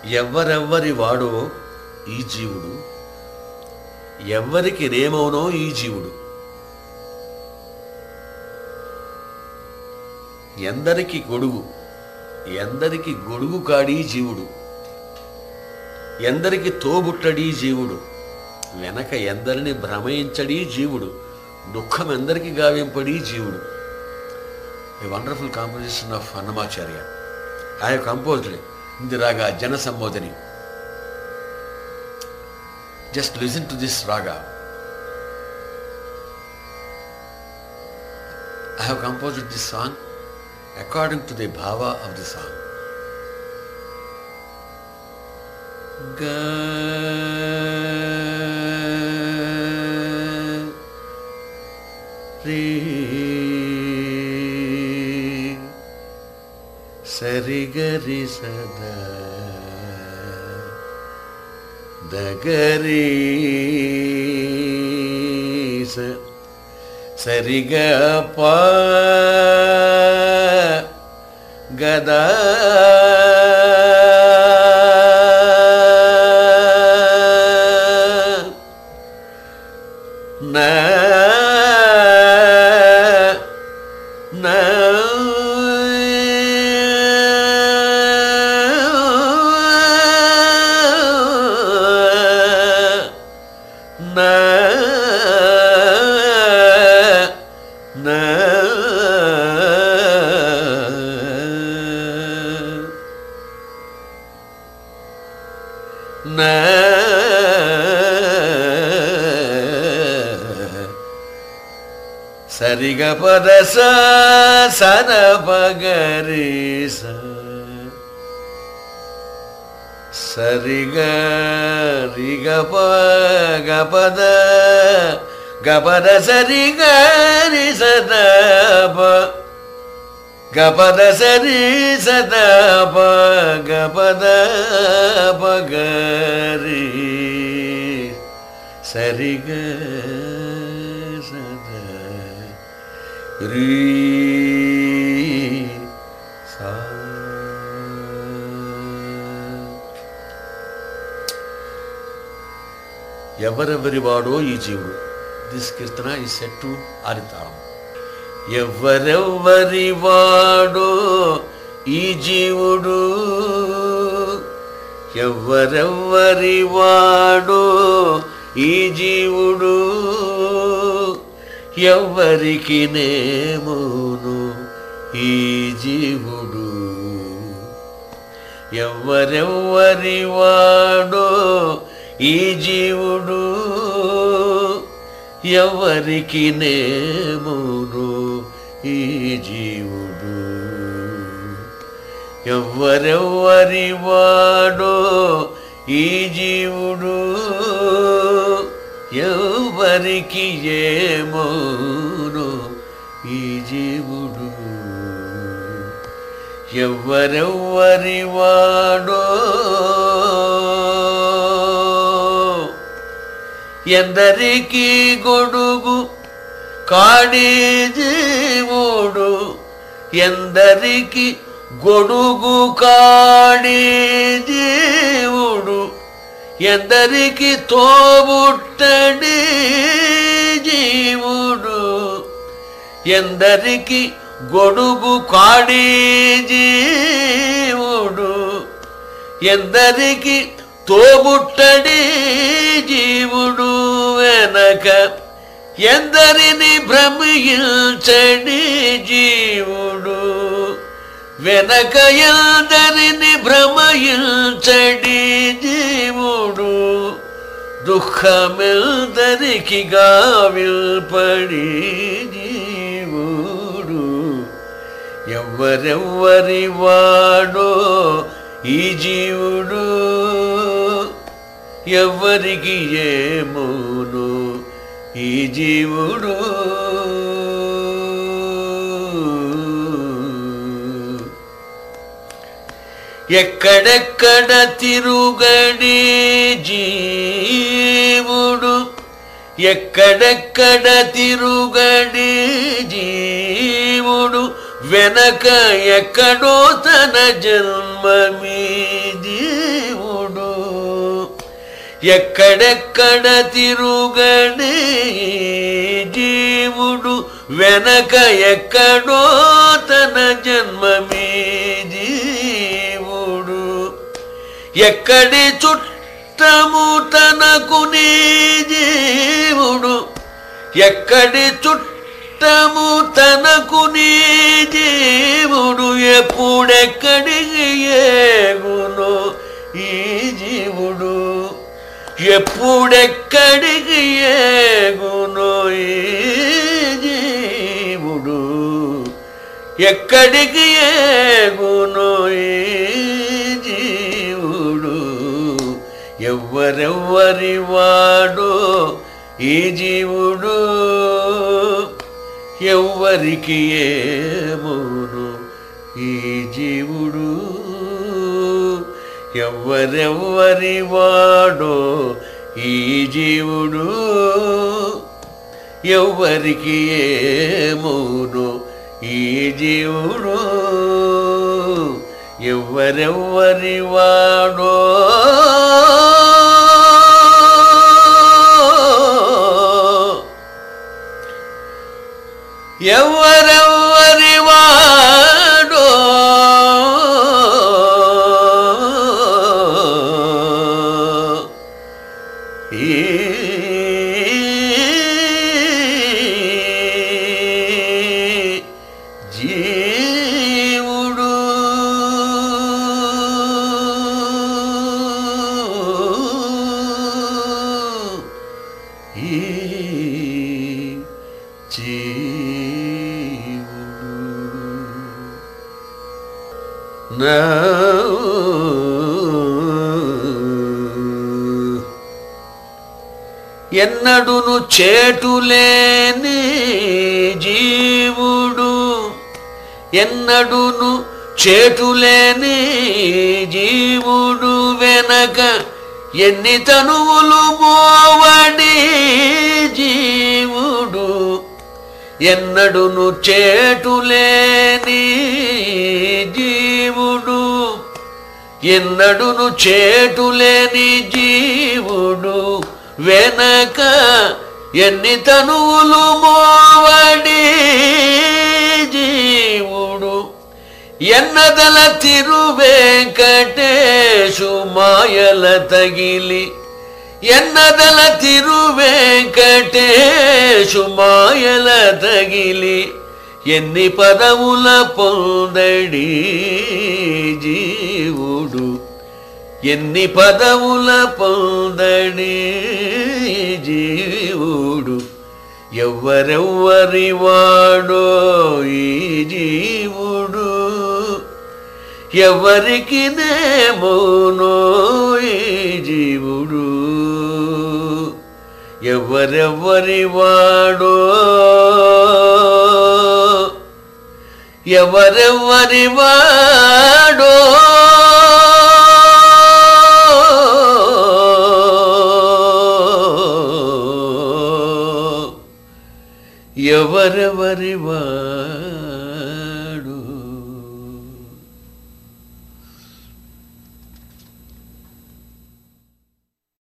ఎవరెవ్వరి వాడో ఈ జీవుడు ఎవరికి రేమవునో ఈ జీవుడు ఎందరికి గొడుగు ఎందరికి గొడుగు కాడీ జీవుడు ఎందరికి తోబుట్టడీ జీవుడు వెనక ఎందరిని భ్రమయించడీ జీవుడు దుఃఖం ఎందరికి గావింపడీ జీవుడు a wonderful composition of Annamacharya I have composed ఇది రాగా జన సంబోధని just listen to this raga I have composed this song according to the bhava of the song రే సరిగరి సదా దగరి స సరిగ ప గదా నా నా నా నా నా సరిగ పద సన పగరి సరిగ రిగ పగ పద గపద సరి గరి సద గపద సరి సద గపద పగరి సరిగ సద రీ సా ఎవరెవరి వాడో ఈ జీవుడు దిస్ కీర్తన ఈ సెట్ టు ఆరితారం ఎవరెవ్వరి వాడో ఈ జీవుడు ఎవరెవ్వరి వాడో ఈ జీవుడు ఎవ్వరికి నేమును ఈ జీవుడు ఎవ్వరెవ్వరి వాడో ఈ జీవుడు ఎవరికి నేమును ఈ జీవుడు ఎవ్వరెవ్వరి వాడో ఈ జీవుడు ఎవరికి ఏమోను ఈ జీవుడు ఎవ్వరెవ్వరి వాడో ఎందరికి గొడుగు కాడి జీవుడు ఎందరికి గొడుగు కాడి జీవుడు ఎందరికి తోబుట్టడి జీవుడు ఎందరికి గొడుగు కాడి జీవుడు ఎందరికి తోబుట్టడి జీవుడు వెనక ఎందరిని భ్రమించడి జీవుడు వెనక ఎందరిని భ్రమయించడి జీవుడు దుఃఖమెల్దరికి గావిల్పడి జీవుడు ఎవ్వరెవ్వరి వాడో ఈ జీవుడు ఎవ్వరికి ఏమోను ఈ జీవుడు ఎక్కడెక్కడ తిరుగడి జీవుడు ఎక్కడెక్కడ తిరుగడి జీవుడు వెనక ఎక్కడో తన జన్మమీ జీవుడు ఎక్కడెక్కడ తిరుగడే జీవుడు వెనక ఎక్కడో తన జన్మమే జీవుడు ఎక్కడి చుట్టము తనకు నీ జీవుడు ఎక్కడి చుట్టము తనకు నీ జీవుడు ఎప్పుడెక్కడికి ఏగునో ఈ జీవుడు ఎప్పుడెక్కడికి ఏగునో ఈ జీవుడు ఎక్కడికి ఏగునో ఈ జీవుడు ఎవ్వరెవ్వరి వాడో ఈ జీవుడు ఎవ్వరికి ఏమోను ఈ జీవుడు ఎవ్వరెవ్వరి వాడో ఈ జీవుడు ఎవ్వరికి ఏమోను ఈ జీవుడు ఎవ్వరెవ్వరి వాడో ఎవరెవ్వరి వాడో ఈ జీవుడు ఈ జీవుడు నా ఎన్నడును చేటులేని జీవుడు ఎన్నడును చేటులేని జీవుడు వెనక ఎన్ని తనువులు మోవడి జీవుడు ఎన్నడును చేటులేని జీవుడు ఎన్నడును చేటులేని జీవుడు వెనక ఎన్ని తనువులు మోవడి జీవుడు ఎన్నదల తిరువేంకటేశు మాయల తగిలి ఎన్నదల తిరువేంకటేశు మాయల తగిలి ఎన్ని పదవుల పొందడి జీవుడు ఎన్ని పదవుల పొందడి జీవుడు ఎవ్వరెవ్వరి వాడో ఈ జీవుడు ఎవరికి నేమోనో ఈ జీవుడు ఎవరెవ్వరి వాడో ఎవరెవ్వరి వాడో ఎవరెవరి వాడో